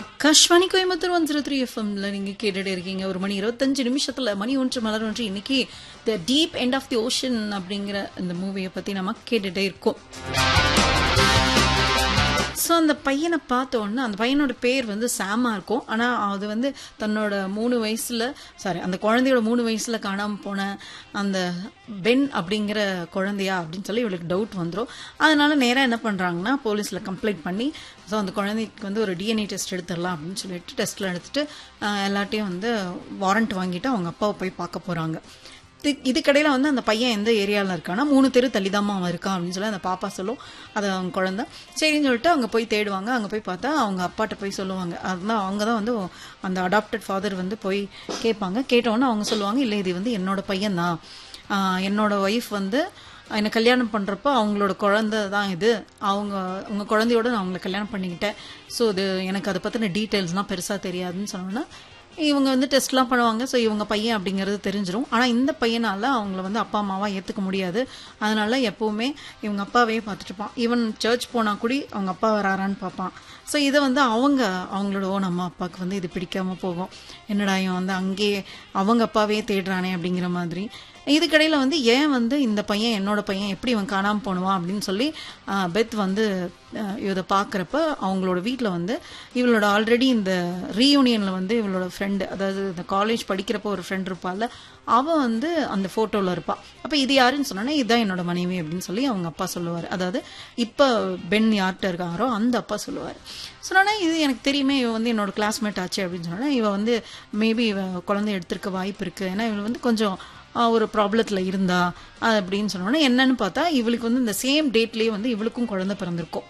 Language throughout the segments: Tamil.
Akashvani Coimbatore one zero three எஃப்எம்ல நீங்க கேட்டுட்டு இருக்கீங்க ஒரு மணி இருபத்தஞ்சு நிமிஷத்துல மணி ஒன்று மலர் ஒன்று இன்னைக்கு the deep end of the ocean அப்படிங்கிற இந்த மூவியை பத்தி நம்ம கேட்டுட்டே இருக்கோம் ஸோ அந்த பையனை பார்த்த உடனே அந்த பையனோட பேர் வந்து சாமா இருக்கும் ஆனால் அது வந்து தன்னோட மூணு வயசுல சாரி அந்த குழந்தையோட மூணு வயசுல காணாமல் போன அந்த பென் அப்படிங்கிற குழந்தையா அப்படின்னு சொல்லி இவளுக்கு டவுட் வந்துடும் அதனால நேராக என்ன பண்ணுறாங்கன்னா போலீஸில் கம்ப்ளைண்ட் பண்ணி ஸோ அந்த குழந்தைக்கு வந்து ஒரு டிஎன்ஏ டெஸ்ட் எடுத்துடலாம் அப்படின்னு சொல்லிட்டு டெஸ்ட்டில் எடுத்துட்டு ஆஹ், எல்லாத்தையும் வந்து வாரண்ட் வாங்கிட்டு அவங்க அப்பாவை போய் பார்க்க போகிறாங்க இது- இதுக்கடையில வந்து அந்த பையன் எந்த ஏரியாவில் இருக்கான்னா மூணு தெரு தள்ளிதாம்மா அவன் இருக்கான் அப்படின்னு சொல்லி அந்த பாப்பா சொல்லும் அது அவங்க குழந்தை சரின்னு சொல்லிட்டு அவங்க போய் தேடுவாங்க அங்கே போய் பார்த்தா அவங்க அப்பாட்ட போய் சொல்லுவாங்க அதுதான் அவங்க தான் வந்து அந்த அடாப்டட் ஃபாதர் வந்து போய் கேட்பாங்க கேட்டோன்னே அவங்க சொல்லுவாங்க இல்லை இது வந்து என்னோட பையன் தான் என்னோட ஒய்ஃப் வந்து என்னை கல்யாணம் பண்ணுறப்போ அவங்களோட குழந்தை தான் இது அவங்க உங்கள் குழந்தையோட நான் அவங்கள கல்யாணம் பண்ணிக்கிட்டேன் ஸோ இது எனக்கு அதை பற்றின டீட்டெயில்ஸ்லாம் பெருசாக தெரியாதுன்னு சொன்னோன்னா இவங்க வந்து டெஸ்ட்லாம் பண்ணுவாங்க ஸோ இவங்க பையன் அப்படிங்கிறது தெரிஞ்சிரும் ஆனால் இந்த பையனால அவங்கள வந்து அப்பா அம்மாவா ஏற்றுக்க முடியாது அதனால எப்பவுமே இவங்க அப்பாவே பார்த்துட்டு இருப்பான் ஈவன் சர்ச் போனால் கூட அவங்க அப்பா வராரான்னு பார்ப்பான் ஸோ இதை வந்து அவங்க அவங்களோட ஓன் அம்மா அப்பாவுக்கு வந்து இது பிடிக்காம போகும் என்னடா இவன் வந்து அங்கேயே அவங்க அப்பாவே தேடுறானே அப்படிங்கிற மாதிரி இதுக்கடையில் வந்து ஏன் வந்து இந்த பையன் என்னோட பையன் எப்படி இவன் காணாமல் போனுவான் அப்படின்னு சொல்லி ஆஹ், பெத் வந்து ஆஹ், இதை பார்க்குறப்ப அவங்களோட வீட்டில் வந்து இவளோட ஆல்ரெடி இந்த ரீயூனியனில் வந்து இவளோட ஃப்ரெண்டு அதாவது இந்த காலேஜ் படிக்கிறப்போ ஒரு ஃப்ரெண்ட் இருப்பாள்ல அவன் வந்து அந்த ஃபோட்டோவில் இருப்பாள் அப்போ இது யாருன்னு சொன்னோன்னா இதுதான் என்னோட மனைவி அப்படின்னு சொல்லி அவங்க அப்பா சொல்லுவார் அதாவது இப்போ பென் யார்கிட்ட இருக்காரோ அந்த அப்பா சொல்லுவார் சொன்னா இது எனக்கு தெரியுமே இவன் வந்து என்னோட கிளாஸ்மேட் ஆச்சு அப்படின்னு சொன்னா இவ வந்து மேபி இவ குழந்தை எடுத்திருக்க வாய்ப்பு இருக்கு ஏன்னா இவள் வந்து கொஞ்சம் ஆஹ், ஒரு ப்ராப்ளத்தில் இருந்தா அது அப்படின்னு சொன்னோன்னா என்னன்னு பார்த்தா இவளுக்கு வந்து இந்த சேம் டேட்லேயே வந்து இவளுக்கும் குழந்தை பிறந்திருக்கும்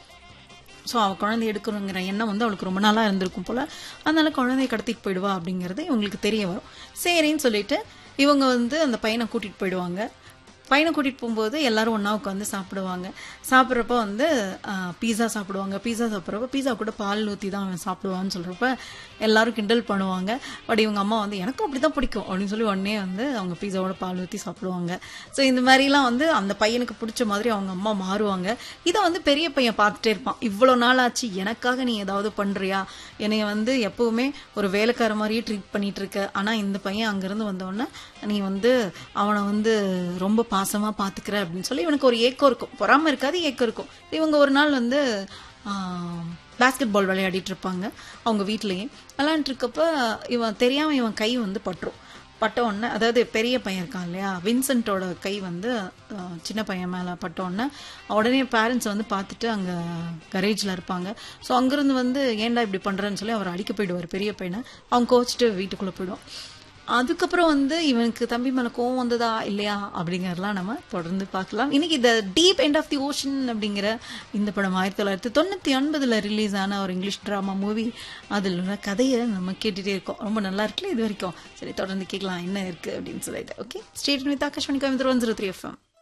ஸோ அவள் குழந்தை எடுக்கணுங்கிற எண்ணம் வந்து அவளுக்கு ரொம்ப நாளாக இருந்திருக்கும் போல் அதனால குழந்தைய கடத்திட்டு போயிடுவா அப்படிங்கிறது இவங்களுக்கு தெரிய வரும் சரின்னு சொல்லிட்டு இவங்க வந்து அந்த பையனை கூட்டிகிட்டு போயிடுவாங்க பையனை கூட்டிகிட்டு போகும்போது எல்லாரும் ஒன்றா உட்காந்து சாப்பிடுவாங்க சாப்பிட்றப்ப வந்து பீஸா சாப்பிடுவாங்க பீஸா சாப்பிட்றப்ப பீஸா கூட பால் ஊற்றி தான் அவன் சாப்பிடுவான்னு சொல்கிறப்ப எல்லாரும் கிண்டல் பண்ணுவாங்க பட் இவங்க அம்மா வந்து எனக்கும் அப்படி தான் பிடிக்கும் அப்படின்னு சொல்லி உடனே வந்து அவங்க பீஸாவோட பால் ஊற்றி சாப்பிடுவாங்க ஸோ இந்த மாதிரிலாம் வந்து அந்த பையனுக்கு பிடிச்ச மாதிரி அவங்க அம்மா மாறுவாங்க இதை வந்து பெரிய பையன் பார்த்துட்டே இருப்பான் இவ்வளோ நாள் ஆச்சு எனக்காக நீ ஏதாவது பண்ணுறியா என்னைய வந்து எப்பவுமே ஒரு வேலைக்கார மாதிரியே ட்ரீட் பண்ணிட்டு இருக்க ஆனால் இந்த பையன் அங்கேருந்து வந்தோடனே நீ வந்து அவனை வந்து ரொம்ப பாசமாக பார்த்துக்கிற அப்படின்னு சொல்லி இவனுக்கு ஒரு ஏக்கம் இருக்கும் பொறாம இருக்காது ஏக்கம் இருக்கும் இவங்க ஒரு நாள் வந்து பாஸ்கெட் பால் விளையாடிட்டு இருப்பாங்க அவங்க வீட்லேயே விளையாண்டுட்டு இருக்கப்ப இவன் தெரியாமல் இவன் கை வந்து பட்டுரும் பட்ட உடனே அதாவது பெரிய பையன் இருக்கான் இல்லையா வின்சென்ட்டோட கை வந்து அஹ், சின்ன பையன் மேலே பட்ட உடனே உடனே பேரண்ட்ஸ் வந்து பார்த்துட்டு அங்கே கரேஜில் இருப்பாங்க ஸோ அங்கேருந்து வந்து ஏன்டா இப்படி பண்ணுறேன்னு சொல்லி அவர் அடிக்க போயிடுவார் பெரிய பையனை அவங்க கோச்சிட்டு வீட்டுக்குள்ளே போயிடுவோம் அதுக்கப்புறம் வந்து இவனுக்கு தம்பி மேலே கோவம் வந்ததா இல்லையா அப்படிங்கறதெல்லாம் நம்ம தொடர்ந்து பார்க்கலாம் இன்னைக்கு இந்த deep end of the ocean அப்படிங்கிற இந்த படம் ஆயிரத்தி தொள்ளாயிரத்தி தொண்ணூற்றி ஒன்பதில் ரிலீஸ் ஆன ஒரு இங்கிலீஷ் ட்ராமா மூவி அதில் உள்ள கதையை நம்ம கேட்டுட்டே இருக்கோம் ரொம்ப நல்லா இருக்குல்ல இது வரைக்கும் சரி தொடர்ந்து கேட்கலாம் என்ன இருக்கு அப்படின்னு சொல்லிட்டு okay stayed with Akashvani Coimbatore one zero three FM